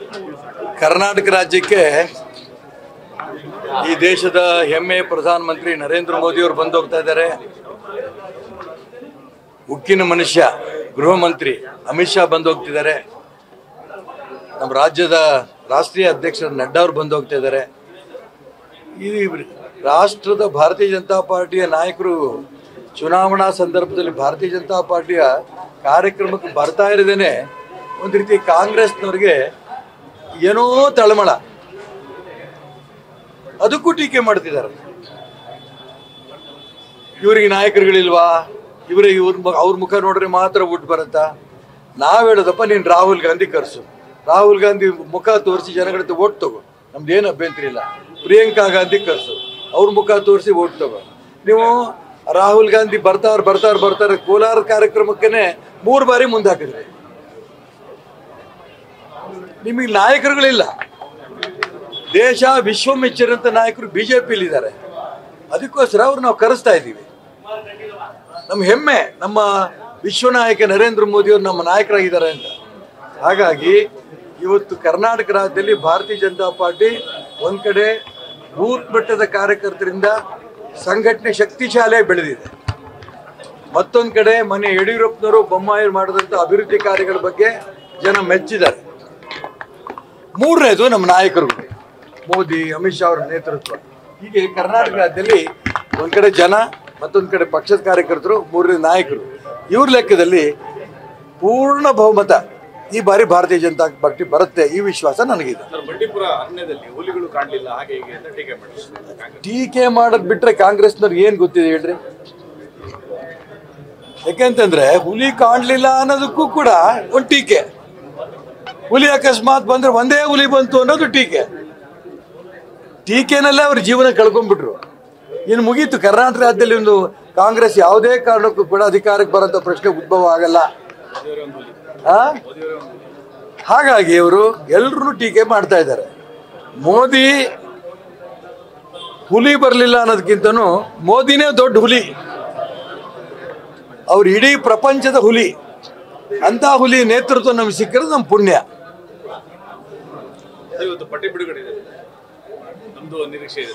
ಕರ್ನಾಟಕ ರಾಜ್ಯಕ್ಕೆ ಈ ದೇಶದ ಹೆಮ್ಮೆ ಪ್ರಧಾನಮಂತ್ರಿ ನರೇಂದ್ರ ಮೋದಿ ಅವರು ಬಂದು ಹೋಗ್ತಾ ಇದ್ದಾರೆ ಉಕ್ಕಿನ ಮನುಷ್ಯ ಗೃಹ ಮಂತ್ರಿ ಅಮಿತ್ ಶಾ ಬಂದು ಹೋಗ್ತಿದ್ದಾರೆ ನಮ್ಮ ರಾಜ್ಯದ ರಾಷ್ಟ್ರೀಯ ಅಧ್ಯಕ್ಷರು ನಡ್ಡಾ ಅವರು ಬಂದು ಹೋಗ್ತಾ ಇದ್ದಾರೆ ಈ ರಾಷ್ಟ್ರದ ಭಾರತೀಯ ಜನತಾ ಪಾರ್ಟಿಯ ನಾಯಕರು ಚುನಾವಣಾ ಸಂದರ್ಭದಲ್ಲಿ ಭಾರತೀಯ ಜನತಾ ಪಾರ್ಟಿಯ ಕಾರ್ಯಕ್ರಮಕ್ಕೆ ಬರ್ತಾ ಇರದೇನೆ ಒಂದು ರೀತಿ ಕಾಂಗ್ರೆಸ್ನವ್ರಿಗೆ ಏನೋ ತಳಮಳ ಅದಕ್ಕೂ ಟೀಕೆ ಮಾಡ್ತಿದ್ದಾರೆ ಇವರಿಗೆ ನಾಯಕರುಗಳಿಲ್ವಾ ಇವರೇ ಇವ್ರ ಮ- ಅವ್ರ ಮುಖ ನೋಡ್ರೆ ಮಾತ್ರ ಊಟ ಬರುತ್ತಾ ನಾವ್ ಹೇಳೋದಪ್ಪ ನೀನ್ ರಾಹುಲ್ ಗಾಂಧಿ ಕರ್ಸು ರಾಹುಲ್ ಗಾಂಧಿ ಮುಖ ತೋರಿಸಿ ಜನಗಳ ಓಟ್ ತಗೋ ನಮ್ದೇನು ಅಭ್ಯಂತರ ಇಲ್ಲ ಪ್ರಿಯಾಂಕಾ ಗಾಂಧಿ ಕರ್ಸು ಅವ್ರ ಮುಖ ತೋರಿಸಿ ಓಟ್ ತಗೋ ನೀವು ರಾಹುಲ್ ಗಾಂಧಿ ಬರ್ತಾರ ಬರ್ತಾರ ಬರ್ತಾರೆ ಕೋಲಾರ ಕಾರ್ಯಕ್ರಮಕ್ಕೇನೆ ಮೂರು ಬಾರಿ ಮುಂದೆ ಹಾಕಿದ್ರಿ ನಿಮಗೆ ನಾಯಕರುಗಳಿಲ್ಲ ದೇಶ ವಿಶ್ವ ಮೆಚ್ಚಿರಂತ ನಾಯಕರು ಬಿಜೆಪಿಲಿ ಇದ್ದಾರೆ ಅದಕ್ಕೋಸ್ಕರ ಅವ್ರು ನಾವು ಕರೆಸ್ತಾ ಇದ್ದೀವಿ ನಮ್ಮ ಹೆಮ್ಮೆ ನಮ್ಮ ವಿಶ್ವ ನಾಯಕ ನರೇಂದ್ರ ಮೋದಿ ಅವರು ನಮ್ಮ ನಾಯಕರಾಗಿದ್ದಾರೆ ಅಂತ ಹಾಗಾಗಿ ಇವತ್ತು ಕರ್ನಾಟಕ ರಾಜ್ಯದಲ್ಲಿ ಭಾರತೀಯ ಜನತಾ ಪಾರ್ಟಿ ಒಂದ್ ಕಡೆ ಬೂತ್ ಮಟ್ಟದ ಕಾರ್ಯಕರ್ತರಿಂದ ಸಂಘಟನೆ ಶಕ್ತಿಶಾಲಿಯಾಗಿ ಬೆಳೆದಿದೆ ಮತ್ತೊಂದ್ ಕಡೆ ಮನೆ ಯಡಿಯೂರಪ್ಪನವರು ಬೊಮ್ಮಾಯಿ ಮಾಡಿದಂಥ ಅಭಿವೃದ್ಧಿ ಕಾರ್ಯಗಳ ಬಗ್ಗೆ ಜನ ಮೆಚ್ಚಿದ್ದಾರೆ ಮೂರನೇದು ನಮ್ಮ ನಾಯಕರುಗಳು ಮೋದಿ ಅಮಿತ್ ಶಾ ಅವರ ನೇತೃತ್ವ ಹೀಗೆ ಕರ್ನಾಟಕ ರಾಜ್ಯದಲ್ಲಿ ಒಂದ್ ಕಡೆ ಜನ ಮತ್ತೊಂದ್ ಕಡೆ ಪಕ್ಷದ ಕಾರ್ಯಕರ್ತರು ಮೂರನೇ ನಾಯಕರು ಇವ್ರ ಲೆಕ್ಕದಲ್ಲಿ ಪೂರ್ಣ ಬಹುಮತ ಈ ಬಾರಿ ಭಾರತೀಯ ಜನತಾ ಪಾರ್ಟಿ ಬರುತ್ತೆ ಈ ವಿಶ್ವಾಸ ನನಗಿದೆ ಸರ್ ಬಂಡೀಪುರ ಅರಣ್ಯದಲ್ಲಿ ಹುಲಿಗಳು ಕಾಣಲಿಲ್ಲ ಹಾಗೆ ಹೀಗೆ ಅಂತ ಟೀಕೆ ಮಾಡಿದ್ರು ಕಾಂಗ್ರೆಸ್ ಟೀಕೆ ಮಾಡೋದ್ ಬಿಟ್ರೆ ಕಾಂಗ್ರೆಸ್ನವ್ರಿಗೆ ಏನ್ ಗೊತ್ತಿದೆ ಹೇಳ್ರಿ ಯಾಕೆಂತಂದ್ರೆ ಹುಲಿ ಕಾಣ್ಲಿಲ್ಲ ಅನ್ನೋದಕ್ಕೂ ಕೂಡ ಒಂದು ಟೀಕೆ ಹುಲಿ ಅಕಸ್ಮಾತ್ ಬಂದ್ರೆ ಒಂದೇ ಹುಲಿ ಬಂತು ಅನ್ನೋದು ಟೀಕೆ ಟೀಕೆನಲ್ಲೇ ಅವ್ರ ಜೀವನ ಕಳ್ಕೊಂಡ್ಬಿಟ್ರು ಇನ್ನು ಮುಗೀತು ಕರ್ನಾಟಕ ರಾಜ್ಯದಲ್ಲಿ ಒಂದು ಕಾಂಗ್ರೆಸ್ ಯಾವುದೇ ಕಾರಣಕ್ಕೂ ಕೂಡ ಅಧಿಕಾರಕ್ಕೆ ಬರೋಂಥ ಪ್ರಶ್ನೆ ಉದ್ಭವ ಆಗಲ್ಲ ಆ? ಹಾಗಾಗಿ ಅವರು ಎಲ್ಲರೂ ಟೀಕೆ ಮಾಡ್ತಾ ಇದ್ದಾರೆ ಮೋದಿ ಹುಲಿ ಬರಲಿಲ್ಲ ಅನ್ನೋದಕ್ಕಿಂತನೂ ಮೋದಿನೇ ದೊಡ್ಡ ಹುಲಿ ಅವ್ರು ಇಡೀ ಪ್ರಪಂಚದ ಹುಲಿ ಅಂತ ಹುಲಿ ನೇತೃತ್ವ ನಮ್ಗೆ ಸಿಕ್ಕಿರೋದು ನಮ್ಮ ಪುಣ್ಯ ಸರ್, ಇವತ್ತು ಪಟ್ಟಿ ಬಿಡುಗಡೆ ಇದೆ ನಮ್ದು ಒಂದು ನಿರೀಕ್ಷೆ ಇದೆ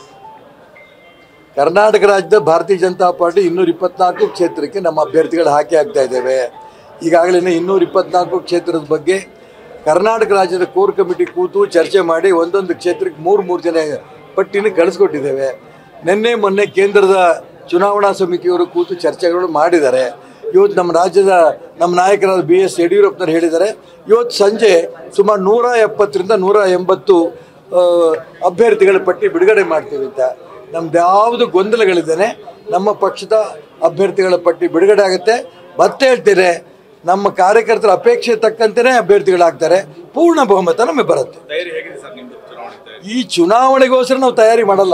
ಕರ್ನಾಟಕ ರಾಜ್ಯದ ಭಾರತೀಯ ಜನತಾ ಪಾರ್ಟಿ ಇನ್ನೂರ ಇಪ್ಪತ್ನಾಲ್ಕು ಕ್ಷೇತ್ರಕ್ಕೆ ನಮ್ಮ ಅಭ್ಯರ್ಥಿಗಳು ಹಾಕಿ ಹಾಕ್ತಾ ಇದ್ದೇವೆ ಈಗಾಗಲೇ ಇನ್ನೂರ ಇಪ್ಪತ್ನಾಲ್ಕು ಕ್ಷೇತ್ರದ ಬಗ್ಗೆ ಕರ್ನಾಟಕ ರಾಜ್ಯದ ಕೋರ್ ಕಮಿಟಿ ಕೂತು ಚರ್ಚೆ ಮಾಡಿ ಒಂದೊಂದು ಕ್ಷೇತ್ರಕ್ಕೆ ಮೂರು ಮೂರು ಜನ ಪಟ್ಟಿನ ಕಳಿಸ್ಕೊಟ್ಟಿದ್ದೇವೆ ನಿನ್ನೆ ಮೊನ್ನೆ ಕೇಂದ್ರದ ಚುನಾವಣಾ ಸಮಿತಿಯವರು ಕೂತು ಚರ್ಚೆಗಳು ಮಾಡಿದ್ದಾರೆ ಇವತ್ತು ನಮ್ಮ ರಾಜ್ಯದ ನಮ್ಮ ನಾಯಕರಾದ ಬಿ ಎಸ್ ಯಡಿಯೂರಪ್ಪನವರು ಹೇಳಿದ್ದಾರೆ ಇವತ್ತು ಸಂಜೆ ಸುಮಾರು ನೂರ ಎಪ್ಪತ್ತರಿಂದ ನೂರ ಎಂಬತ್ತು ಆ, ಅಭ್ಯರ್ಥಿಗಳ ಪಟ್ಟಿ ಬಿಡುಗಡೆ ಮಾಡ್ತೀವಿ ಅಂತ ನಮ್ದು ಯಾವುದು ಗೊಂದಲಗಳಿದ್ದೇನೆ ನಮ್ಮ ಪಕ್ಷದ ಅಭ್ಯರ್ಥಿಗಳ ಪಟ್ಟಿ ಬಿಡುಗಡೆ ಆಗುತ್ತೆ ಮತ್ತೆ ಹೇಳ್ತೇನೆ ನಮ್ಮ ಕಾರ್ಯಕರ್ತರ ಅಪೇಕ್ಷೆ ತಕ್ಕಂತೆಯೇ ಅಭ್ಯರ್ಥಿಗಳಾಗ್ತಾರೆ ಪೂರ್ಣ ಬಹುಮತ ನಮಗೆ ಬರುತ್ತೆ ತಯಾರಿ ಹೇಗಿದೆ ಸರ್ ನಿಮ್ದು ಚುನಾವಣೆ ತಯಾರಿ ಈ ಚುನಾವಣೆಗೋಸ್ಕರ ನಾವು ತಯಾರಿ ಮಾಡಲ್ಲ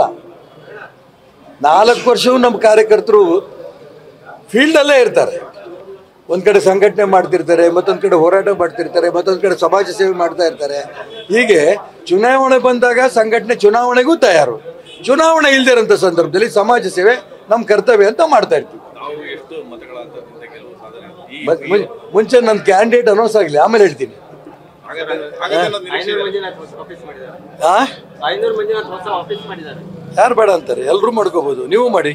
ನಾಲ್ಕು ವರ್ಷವೂ ನಮ್ಮ ಕಾರ್ಯಕರ್ತರು ಫೀಲ್ಡಲ್ಲೇ ಇರ್ತಾರೆ ಒಂದ್ ಕಡೆ ಸಂಘಟನೆ ಮಾಡ್ತಿರ್ತಾರೆ ಮತ್ತೊಂದ್ ಕಡೆ ಹೋರಾಟ ಮಾಡ್ತಿರ್ತಾರೆ ಮತ್ತೊಂದ್ ಕಡೆ ಸಮಾಜ ಸೇವೆ ಮಾಡ್ತಾ ಇರ್ತಾರೆ ಹೀಗೆ ಚುನಾವಣೆ ಬಂದಾಗ ಸಂಘಟನೆ ಚುನಾವಣೆಗೂ ತಯಾರು ಚುನಾವಣೆ ಇಲ್ದಿರೋಂಥ ಸಂದರ್ಭದಲ್ಲಿ ಸಮಾಜ ಸೇವೆ ನಮ್ಮ ಕರ್ತವ್ಯ ಅಂತ ಮಾಡ್ತಾ ಇರ್ತೀವಿ ನಾವು ಎಷ್ಟು ಮತಗಳ ಅಂತರದಿಂದ ಗೆಲುವು ಸಾಧನೆ ಈ ಮತ್ ಮುಂ- ಮುಂಚೆ ನನ್ನ ಕ್ಯಾಂಡಿಡೇಟ್ ಅನೌನ್ಸ್ ಆಗಲಿ ಆಮೇಲೆ ಹೇಳ್ತೀನಿ ಹಾಗಾದ್ರೆ ಹಾಗಾದ್ರೆ ಅನ್ನೋದು ನಿರೀಕ್ಷೆ ಐನೂರು ಇದೆ ಮಂಜುನಾಥ್ ಹೊಸ ಆಫೀಸ್ ಮಾಡಿದ್ದಾರೆ ಆ ಐನೂರು ಮಂಜುನಾಥ್ ಹೊಸ ಆಫೀಸ್ ಮಾಡಿದ್ದಾರೆ ಯಾರು ಬೇಡ ಅಂತಾರೆ ಎಲ್ಲರೂ ಮಾಡ್ಕೋಬಹುದು ನೀವು ಮಾಡಿ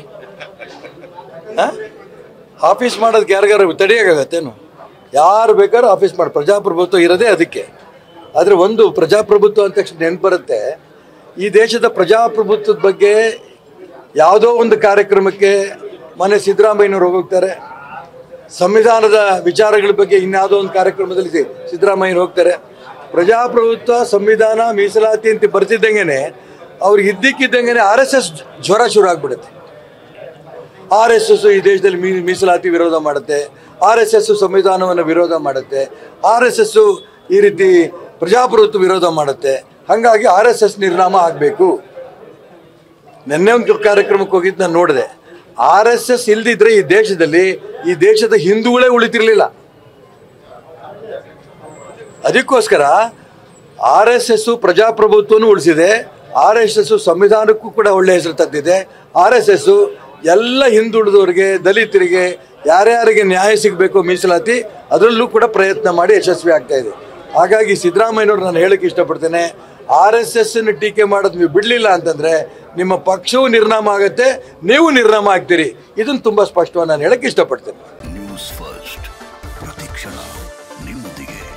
ಆ? ಆಫೀಸ್ ಮಾಡೋದಕ್ಕೆ ಯಾರಿಗಾರು ತಡೆಯೋಕ್ಕಾಗತ್ತೇನು ಯಾರು ಬೇಕಾದ್ರೂ ಆಫೀಸ್ ಮಾಡಿ ಪ್ರಜಾಪ್ರಭುತ್ವ ಇರೋದೇ ಅದಕ್ಕೆ ಆದರೆ ಒಂದು ಪ್ರಜಾಪ್ರಭುತ್ವ ಅಂದ ತಕ್ಷಣ ನೆನ್ಪು ಬರುತ್ತೆ ಈ ದೇಶದ ಪ್ರಜಾಪ್ರಭುತ್ವದ ಬಗ್ಗೆ ಯಾವುದೋ ಒಂದು ಕಾರ್ಯಕ್ರಮಕ್ಕೆ ಮನೆ ಸಿದ್ದರಾಮಯ್ಯನವ್ರು ಹೋಗ್ತಾರೆ ಸಂವಿಧಾನದ ವಿಚಾರಗಳ ಬಗ್ಗೆ ಇನ್ಯಾವುದೋ ಒಂದು ಕಾರ್ಯಕ್ರಮದಲ್ಲಿ ಸಿ- ಸಿದ್ದರಾಮಯ್ಯರು ಹೋಗ್ತಾರೆ ಪ್ರಜಾಪ್ರಭುತ್ವ ಸಂವಿಧಾನ ಮೀಸಲಾತಿ ಅಂತ ಬರ್ತಿದ್ದಂಗೆನೆ ಅವ್ರಿಗೆ ಇದ್ದಕ್ಕಿದ್ದಂಗೆನೆ ಆರ್ ಎಸ್ ಎಸ್ ಜ್ವರ ಶುರು ಆಗ್ಬಿಡುತ್ತೆ ಆರ್ ಎಸ್ ಎಸ್ ಈ ದೇಶದಲ್ಲಿ ಮೀ ಮೀಸಲಾತಿ ವಿರೋಧ ಮಾಡುತ್ತೆ ಆರ್ ಎಸ್ ಎಸ್ ಸಂವಿಧಾನವನ್ನು ವಿರೋಧ ಮಾಡುತ್ತೆ ಆರ್ ಎಸ್ ಎಸ್ ಈ ರೀತಿ ಪ್ರಜಾಪ್ರಭುತ್ವ ವಿರೋಧ ಮಾಡುತ್ತೆ ಹಾಗಾಗಿ ಆರ್ ಎಸ್ ಎಸ್ ನಿರ್ನಾಮ ಆಗಬೇಕು ನಿನ್ನೆ ಒಂದು ಕಾರ್ಯಕ್ರಮಕ್ಕೆ ಹೋಗಿದ್ದು ನಾನು ನೋಡಿದೆ ಆರ್ ಎಸ್ ಎಸ್ ಇಲ್ದಿದ್ರೆ ಈ ದೇಶದಲ್ಲಿ ಈ ದೇಶದ ಹಿಂದೂಗಳೇ ಉಳಿತಿರ್ಲಿಲ್ಲ ಅದಕ್ಕೋಸ್ಕರ ಆರ್ ಎಸ್ ಎಸ್ ಪ್ರಜಾಪ್ರಭುತ್ವನೂ ಉಳಿಸಿದೆ ಆರ್ ಎಸ್ ಎಸ್ ಸಂವಿಧಾನಕ್ಕೂ ಕೂಡ ಒಳ್ಳೆ ಹೆಸರು ತಂದಿದೆ ಆರ್ ಎಸ್ ಎಸ್ ಎಲ್ಲ ಹಿಂದುಳಿದವರಿಗೆ ದಲಿತರಿಗೆ ಯಾರ್ಯಾರಿಗೆ ನ್ಯಾಯ ಸಿಗಬೇಕು ಮೀಸಲಾತಿ ಅದರಲ್ಲೂ ಕೂಡ ಪ್ರಯತ್ನ ಮಾಡಿ ಯಶಸ್ವಿ ಆಗ್ತಾ ಇದೆ ಹಾಗಾಗಿ ಸಿದ್ದರಾಮಯ್ಯನವ್ರು ನಾನು ಹೇಳಕ್ಕೆ ಇಷ್ಟಪಡ್ತೇನೆ ಆರ್ ಎಸ್ ಎಸ್ ಟೀಕೆ ಮಾಡೋದು ನೀವು ಬಿಡಲಿಲ್ಲ ಅಂತಂದರೆ ನಿಮ್ಮ ಪಕ್ಷವೂ ನಿರ್ನಾಮ ಆಗುತ್ತೆ ನೀವು ನಿರ್ನಾಮ ಆಗ್ತೀರಿ ಇದನ್ನು ತುಂಬ ಸ್ಪಷ್ಟವಾಗಿ ನಾನು ಹೇಳಕ್ಕೆ ಇಷ್ಟಪಡ್ತೇನೆ ನ್ಯೂಸ್ ಫಸ್ಟ್ ಪ್ರತಿಕ್ಷಣ ನಿಮ್ಮೊಂದಿಗೆ